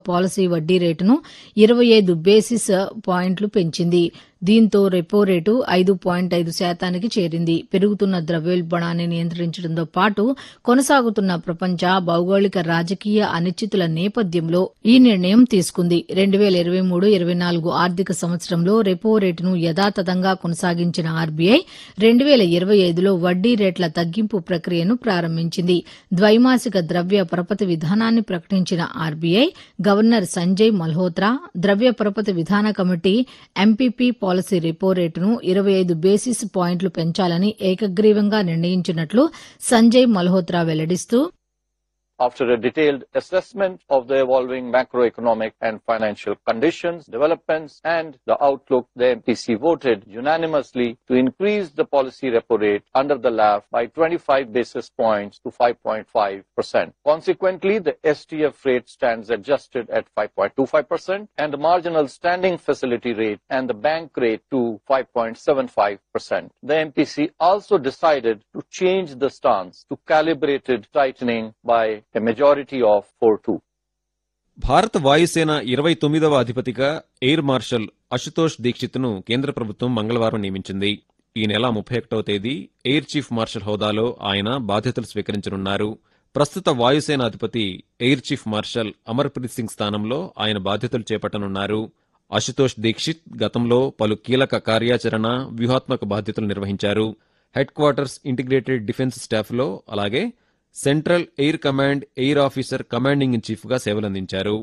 Policy వడ్డీ రేటును ఇరవై ఐదు బేసిస్ పాయింట్లు పెంచింది దీంతో రెపో రేటు ఐదు పాయింట్ ఐదు శాతానికి చేరింది పెరుగుతున్న ద్రవ్యోల్బణాన్ని నియంత్రించడంతో పాటు కొనసాగుతున్న ప్రపంచ భౌగోళిక రాజకీయ అనిశ్చితుల నేపథ్యంలో ఈ నిర్ణయం తీసుకుంది రెండు వేల ఇరవై మూడు ఇరవై నాలుగు ఆర్థిక సంవత్సరంలో రెపో రేటును యథాతథంగా కొనసాగించిన ఆర్బీఐ రెండు వేల ఇరవై ఐదులో వడ్డీ రేట్ల తగ్గింపు ప్రక్రియను ప్రారంభించింది ద్వైమాసిక ద్రవ్య పరపతి విధానాన్ని ప్రకటించిన ఆర్బీఐ గవర్నర్ సంజయ్ మల్హోత్రా ద్రవ్య పరపతి విధాన కమిటీ ఎంపీపీ పాలసీ రెపో రేటును ఇరవై ఐదు బేసిస్ పాయింట్లు పెంచాలని ఏకగ్రీవంగా నిర్ణయించినట్లు Sanjay Malhotra వెల్లడిస్తూ After a detailed assessment of the evolving macroeconomic and financial conditions, developments, and the outlook, the MPC voted unanimously to increase the policy repo rate under the LAF by 25 basis points to 5.5%. Consequently, the STF rate stands adjusted at 5.25% and the marginal standing facility rate and the bank rate to 5.75%. The MPC also decided to change the stance to calibrated tightening by a majority of 4-2. భారత వాయుసేన ఇరవై తొమ్మిదవ అధిపతిగా air marshal Ashutosh దీక్షిత్ను కేంద్ర ప్రభుత్వం మంగళవారం నియమించింది ఈ నెల ముప్పై ఒకటవ తేదీ ఎయిర్ చీఫ్ మార్షల్ హోదాలో ఆయన బాధ్యతలు స్వీకరించనున్నారు ప్రస్తుత వాయుసేన అధిపతి air chief marshal Amarpreet Singh స్థానంలో ఆయన బాధ్యతలు చేపట్టనున్నారు అశుతోష్ దీక్షిత్ గతంలో పలు కీలక కార్యాచరణ వ్యూహాత్మక బాధ్యతలు నిర్వహించారు హెడ్ క్వార్టర్స్ ఇంటిగ్రేటెడ్ డిఫెన్స్ స్టాఫ్లో అలాగే central air command air officer commanding in చీఫ్గా సేవలందించారు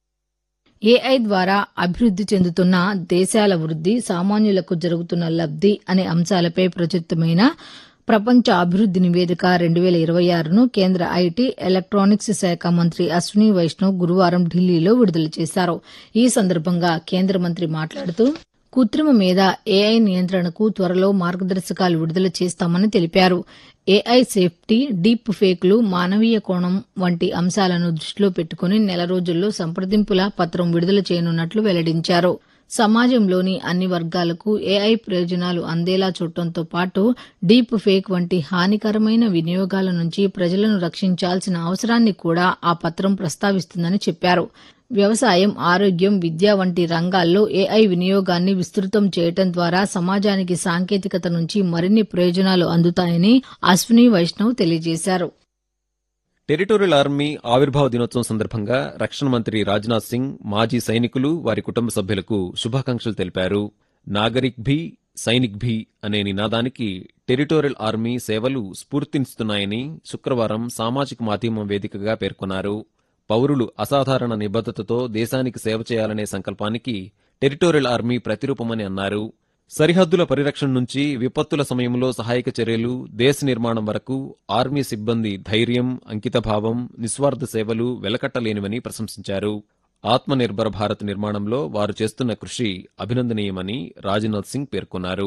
ఏఐ ద్వారా అభివృద్ది చెందుతున్న దేశాల వృద్ది సామాన్యులకు జరుగుతున్న లబ్ది అనే అంశాలపై ప్రచురితమైన ప్రపంచ అభివృద్ది నివేదిక రెండు వేల ఇరవై ఆరును కేంద్ర ఐటీ ఎలక్ట్రానిక్స్ శాఖ మంత్రి అశ్విని వైష్ణవ్ గురువారం ఢిల్లీలో విడుదల చేశారు ఈ సందర్భంగా కేంద్ర మంత్రి మాట్లాడుతూ కృత్రిమ మీద ఏఐ నియంత్రణకు త్వరలో మార్గదర్శకాలు విడుదల చేస్తామని తెలిపారు ఏఐ సేఫ్టీ డీప్ ఫేక్లు మానవీయ కోణం వంటి అంశాలను దృష్టిలో పెట్టుకుని నెల రోజుల్లో సంప్రదింపుల పత్రం విడుదల చేయనున్నట్లు వెల్లడించారు సమాజంలోని అన్ని వర్గాలకు ఏఐ ప్రయోజనాలు అందేలా చూడటంతో పాటు డీప్ ఫేక్ వంటి హానికరమైన వినియోగాల నుంచి ప్రజలను రక్షించాల్సిన అవసరాన్ని కూడా ఆ పత్రం ప్రస్తావిస్తుందని చెప్పారు వ్యవసాయం ఆరోగ్యం విద్య వంటి రంగాల్లో ఏఐ వినియోగాన్ని విస్తృతం చేయటం ద్వారా సమాజానికి సాంకేతికత నుంచి మరిన్ని ప్రయోజనాలు అందుతాయని అశ్విని వైష్ణవ్ తెలియజేశారు టెరిటోరియల్ ఆర్మీ ఆవిర్భావ దినోత్సవం సందర్భంగా రక్షణ మంత్రి రాజ్నాథ్ సింగ్ మాజీ సైనికులు వారి కుటుంబ సభ్యులకు శుభాకాంక్షలు తెలిపారు నాగరిక్ భీ సైనిక్ భీ అనే నినాదానికి టెరిటోరియల్ ఆర్మీ సేవలు స్ఫూర్తినిస్తున్నాయని శుక్రవారం సామాజిక మాధ్యమం వేదికగా పేర్కొన్నారు పౌరులు అసాధారణ నిబద్ధతతో దేశానికి సేవ చేయాలనే సంకల్పానికి టెరిటోరియల్ ఆర్మీ ప్రతిరూపమని అన్నారు సరిహద్దుల పరిరక్షణ నుంచి విపత్తుల సమయంలో సహాయక చర్యలు దేశ నిర్మాణం వరకు ఆర్మీ సిబ్బంది ధైర్యం అంకితభావం నిస్వార్థ సేవలు వెలకట్టలేనివని ప్రశంసించారు ఆత్మనిర్భర భారత్ నిర్మాణంలో వారు చేస్తున్న కృషి అభినందనీయమని రాజ్నాథ్ సింగ్ పేర్కొన్నారు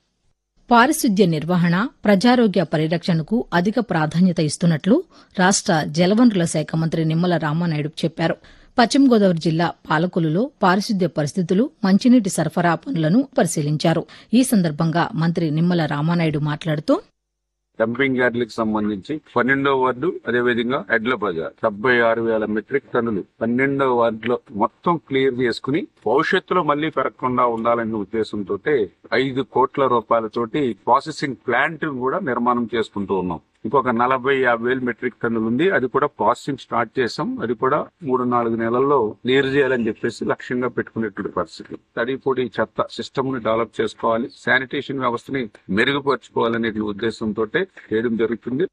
పారిశుద్ధ్య నిర్వహణ ప్రజారోగ్య పరిరక్షణకు అధిక ప్రాధాన్యత ఇస్తున్నట్లు రాష్ట జలవనరుల శాఖ మంత్రి నిమ్మల రామానాయుడు చెప్పారు పశ్చిమ గోదావరి జిల్లా పాలకొలులో పారిశుద్ధ్య పరిస్థితులు మంచినీటి సరఫరా పనులను పరిశీలించారు ఈ సందర్భంగా మంత్రి నిమ్మల రామానాయుడు మాట్లాడుతూ డంపింగ్ యార్డులకు సంబంధించి పన్నెండవ వార్డు అదేవిధంగా ఎడ్ల బజార్ డెబ్బై ఆరు వేల మెట్రిక్ టన్నులు పన్నెండవ వార్డులో మొత్తం క్లియర్ చేసుకుని భవిష్యత్తులో మళ్లీ పెరగకుండా ఉండాలనే ఉద్దేశంతో ఐదు కోట్ల రూపాయలతోటి ప్రాసెసింగ్ ప్లాంట్ కూడా నిర్మాణం చేసుకుంటూ ఉన్నాం ఇంకొక నలభై యాభై వేలు మెట్రిక్ టన్నులు ఉంది అది కూడా ప్రాసెసింగ్ స్టార్ట్ చేసాం అది కూడా మూడు నాలుగు నెలల్లో క్లియర్ చేయాలని చెప్పేసి లక్ష్యంగా పెట్టుకునేటువంటి పరిస్థితి తడి పొడి చెత్త సిస్టమ్ ని డెవలప్ చేసుకోవాలి శానిటేషన్ వ్యవస్థని మెరుగుపరుచుకోవాలనే ఉద్దేశంతో చేయడం జరుగుతుంది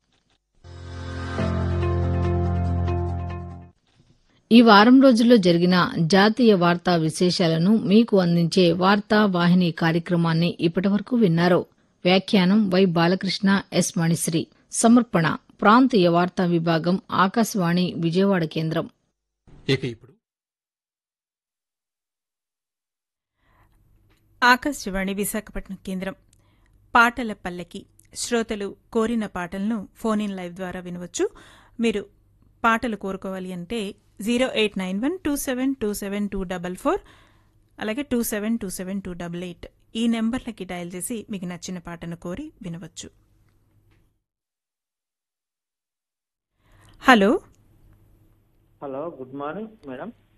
ఈ వారం రోజుల్లో జరిగిన జాతీయ వార్తా విశేషాలను మీకు అందించే వార్తా వాహిని కార్యక్రమాన్ని ఇప్పటివరకు విన్నారు వ్యాఖ్యానం వై బాలకృష్ణ ఎస్ మణిశ్రీ సమర్పణ ప్రాంతీయ వార్తా విభాగం ఆకాశవాణి విజయవాడ కేంద్రం ఇక ఇప్పుడు ఆకాశవాణి విశాఖపట్నం కేంద్రం పాటల పల్లెకి శ్రోతలు కోరిన పాటలను ఫోన్ ఇన్ లైవ్ ద్వారా వినవచ్చు మీరు పాటలు కోరుకోవాలి అంటే zero eight nine one two seven two seven two double four అలాగే two seven two seven two double eight ఈ నెంబర్లకి డయల్ చేసి మీకు నచ్చిన పాటను కోరి వినవచ్చు hello hello good morning madam